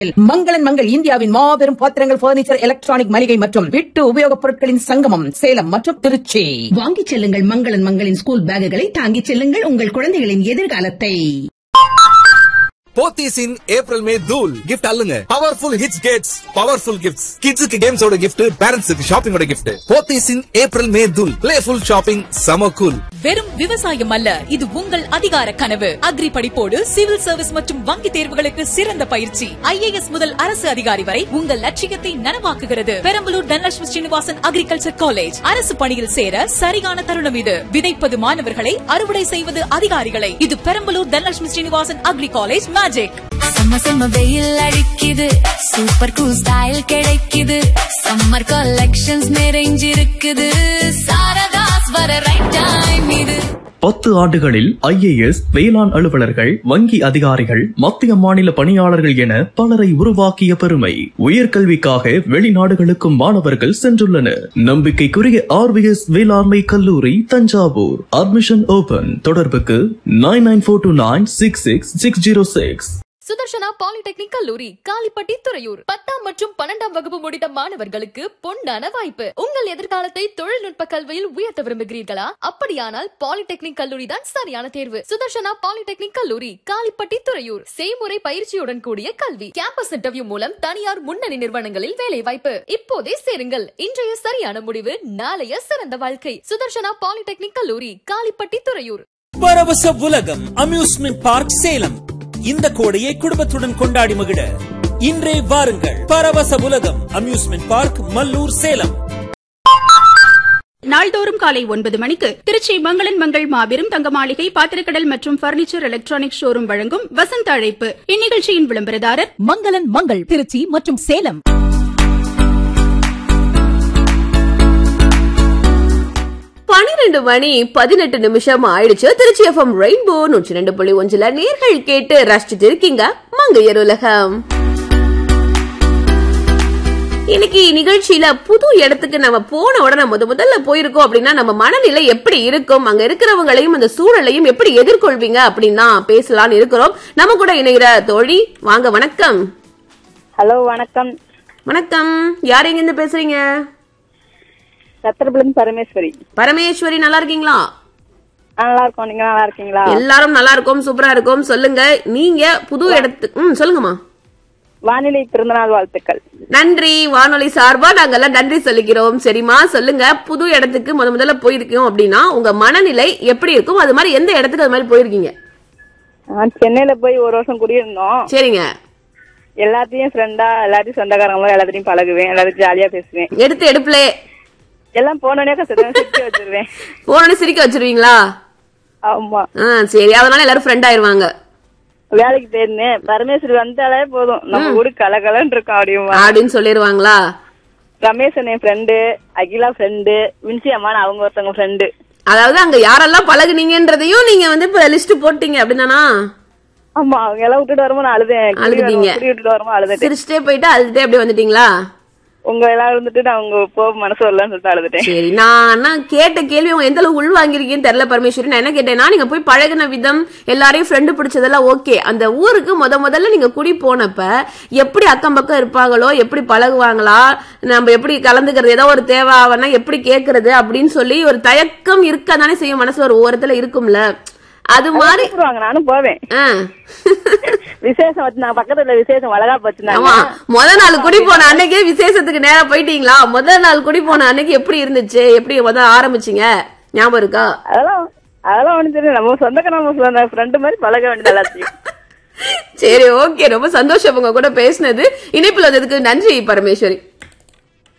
மங்களன் மங்கள் இந்தியாவின் மாபெரும் பாத்திரங்கள் பர்னிச்சர் எலக்ட்ரானிக் மளிகை மற்றும் வீட்டு உபயோகப் பொருட்களின் சங்கமம் சேலம் மற்றும் திருச்சி வாங்கிச் செல்லுங்கள் மங்களன் மங்களின் ஸ்கூல் பேக்குகளை தாங்கிச் செல்லுங்கள் உங்கள் குழந்தைகளின் எதிர்காலத்தை போத்தீஸ் இன் ஏப்ரல் மே தூல் கிஃப்ட் அல்லுங்க powerful hits gets powerful gifts கிட்ஸுக்கு கேம்ஸோட கிஃப்ட் பேரண்ட்ஸுக்கு ஷாப்பிங்கோட gift Pothys in April May தூல் பிளேஃபுல் ஷாப்பிங் சம கூல் வெறும் விவசாயம் அல்ல இது உங்கள் அதிகார கனவு அக்ரி படிப்போடு சிவில் சர்வீஸ் மற்றும் வங்கி தேர்வுகளுக்கு சிறந்த பயிற்சி ஐஏஎஸ் முதல் அரசு அதிகாரி வரை உங்கள் லட்சியத்தை நனவாக்குகிறது பெரம்பலூர் தனலட்சுமி ஸ்ரீனிவாசன் அக்ரிகல்ச்சர் காலேஜ் அரசு பணியில் சேர சரியான தருணம் இது விதைப்பது மாணவர்களை அறுவடை செய்வது அதிகாரிகளை இது Perambalur Dhanalakshmi Srinivasan agri college magic செம்ம செம்ம வெயில் அடிக்குது சூப்பர் கூல் ஸ்டைல் கிடைக்குது சம்மர் கலெக்ஷன்ஸ் நிறைஞ்சிருக்குது சாரதாஸ் வர ரைட் டைம் இது பத்து ஆண்டுகளில் ஐஏஎஸ் வேளாண் அலுவலர்கள் வங்கி அதிகாரிகள் மத்திய மாநில பணியாளர்கள் என பலரை உருவாக்கிய பெருமை உயர்கல்விக்காக வெளிநாடுகளுக்கும் மாணவர்கள் சென்றுள்ளனர் நம்பிக்கைக்குரிய ஆர்விஎஸ் வேளாண்மை கல்லூரி தஞ்சாவூர் அட்மிஷன் ஓபன் தொடர்புக்கு nine nine four two nine six six six zero six Sudharshana polytechnic கல்லூரி காலிப்பட்டி துறையூர் பத்தாம் மற்றும் பன்னெண்டாம் வகுப்பு முடித்த மாணவர்களுக்கு பொன்னான வாய்ப்பு உங்கள் எதிர்காலத்தை தொழில்நுட்ப கல்வியில் உயர்த்த விரும்புகிறீர்களா அப்படியானால் பாலிடெக்னிக் கல்லூரி தான் சரியான தேர்வு சுதர்ஷனா பாலிடெக்னிக் கல்லூரி காலிப்பட்டி துறையூர் செய்முறை பயிற்சியுடன் கூடிய கல்வி கேம்பஸ் இன்டர்வியூ மூலம் தனியார் முன்னணி நிறுவனங்களில் வேலை வாய்ப்பு இப்போதே சேருங்கள் இன்றைய சரியான முடிவு நாளைய சிறந்த வாழ்க்கை சுதர்ஷனா பாலிடெக்னிக் கல்லூரி காலிப்பட்டி துறையூர் பரவச உலகம் அம்யூஸ்மெண்ட் பார்க் சேலம் இந்த கோடையை குடும்பத்துடன் கொண்டாடி மகிழ இன்றே வாருங்கள் பரவச உலகம் அம்யூஸ்மெண்ட் பார்க் மல்லூர் சேலம் நாள்தோறும் காலை ஒன்பது மணிக்கு திருச்சி மங்களன் மங்கள் மாபெரும் தங்க மாளிகை பாத்திரக்கடல் மற்றும் பர்னிச்சர் எலக்ட்ரானிக் ஷோரூம் வழங்கும் வசந்த அழைப்பு இந்நிகழ்ச்சியின் விளம்பரதாரர் மங்களன் மங்கள் திருச்சி மற்றும் சேலம் பனிரெண்டு மணி பதினெட்டு நிமிஷம் ஆயிடுச்சு திருச்சி எஃப்எம் ரெயின்போ நூற்றி ரெண்டு புள்ளி ஒன்றுல நேர்கள் கேட்டு ரசிச்சுட்டு இருக்கீங்க மங்கையர் உலகம் இன்னைக்கு நிகழ்ச்சியில புது இடத்துக்கு நம்ம போன உடனே முத முதல்ல போயிருக்கோம் அப்படின்னா நம்ம மனநிலை எப்படி இருக்கும் அங்க இருக்கிறவங்களையும் அந்த சூழலையும் எப்படி எதிர்கொள்வீங்க அப்படின்னு தான் பேசலாம்னு இருக்கிறோம் நம்ம கூட இணைகிற தோழி வாங்க வணக்கம் ஹலோ வணக்கம் வணக்கம் யார் எங்க இருந்து பேசுறீங்க சத்திரபுலம் பரமேஸ்வரி பரமேஸ்வரி நல்லா இருக்கீங்களா நல்லா இருக்கோம் நீங்க நல்லா இருக்கீங்களா எல்லாரும் நல்லா இருக்கும் சூப்பரா இருக்கும் சொல்லுங்க நீங்க புது இடத்துக்கு ம் சொல்லுங்கம்மா வானிலை பிறந்தநாள் வாழ்த்துக்கள் நன்றி வானொலி சார்பா நாங்கெல்லாம் நன்றி சொல்லிக்கிறோம் சரிம்மா சொல்லுங்க புது இடத்துக்கு முத முதல்ல போயிருக்கோம் அப்படின்னா உங்க மனநிலை எப்படி இருக்கும் அது மாதிரி எந்த இடத்துக்கு அது மாதிரி போயிருக்கீங்க நான் சென்னையில போய் ஒரு வருஷம் குடியிருந்தோம் சரிங்க எல்லாத்தையும் ஃப்ரெண்டா எல்லாத்தையும் சொந்தக்காரங்களும் எல்லாத்தையும் பழகுவேன் எல்லாத்தையும் ஜாலியா பேசுவேன் எடுத்து எடுப்புல எல்லாம் போனோடனே சிரிச்சு வச்சிருவேன் போனோட சிரிக்க வச்சிருவீங்களா ஆமா ஆ சரி அதனால எல்லாரும் ஃப்ரெண்ட் ஆயிருவாங்க வேலைக்கு போயிருந்தேன் பரமேஸ்வரி வந்தாலே போதும் நம்ம ஊரு கலகலன்னு இருக்கும் அப்படியுமா அப்படின்னு சொல்லிருவாங்களா ரமேஷன் என் ஃப்ரெண்டு அகிலா ஃப்ரெண்டு வின்சி அம்மான் அவங்க ஒருத்தவங்க ஃப்ரெண்டு அதாவது அங்க யாரெல்லாம் பழகுனீங்கன்றதையும் நீங்க வந்து இப்ப லிஸ்ட் போட்டீங்க அப்படிதானா ஆமா அவங்க எல்லாம் விட்டுட்டு வரும்போது நான் அழுதேன் குடி அழுதுட்டீங்க. வரும், குடி விட்டுட்டு வரும்போது அழுதுட்டேன் சிரிச்சிட்டே போயிட்டு அழுதுட்டே அப்படியே வந்துட்டீங்களா உங்க எல்லாம் இருந்துட்டு நான் உங்க போ மனசு வரலன்னு சொல்லிட்டு அழுதுட்டேன் சரி நான் நான் கேட்ட கேள்வி உங்க எந்த அளவு உள் வாங்கிருக்கீங்கன்னு தெரியல பரமேஸ்வரி நான் என்ன கேட்டேன்னா நீங்க போய் பழகுன விதம் எல்லாரையும் ஃப்ரெண்டு பிடிச்சதெல்லாம் ஓகே அந்த ஊருக்கு முத முதல்ல நீங்க குடி போனப்ப எப்படி அக்கம் பக்கம் இருப்பாங்களோ எப்படி பழகுவாங்களா நம்ம எப்படி கலந்துக்கிறது ஏதோ ஒரு தேவை ஆவனா எப்படி கேக்குறது அப்படின்னு சொல்லி ஒரு தயக்கம் இருக்க தானே செய்யும் மனசு ஒரு ஓரத்துல இருக்கும்ல அது மாதிரி கூப்பிடுவாங்க நானும் போவேன் ஆ. விசேஷம் வச்சு நான் பக்கத்துல விசேஷம் வளகாப்பு வச்சிருந்தாங்க ஆமா முத நாள் குடி போன அன்னைக்கே விசேஷத்துக்கு நேரா போயிட்டீங்களா முதல் நாள் குடி போன அன்னைக்கு எப்படி இருந்துச்சு எப்படி முத ஆரம்பிச்சீங்க ஞாபகம் இருக்கா அதெல்லாம் அதெல்லாம் ஒண்ணு தெரியும் நம்ம சொந்தக்கார ஃப்ரெண்டு மாதிரி பழக வேண்டியது எல்லாத்தையும் சரி ஓகே ரொம்ப சந்தோஷம் உங்க கூட பேசினது இணைப்புல வந்ததுக்கு நன்றி பரமேஸ்வரி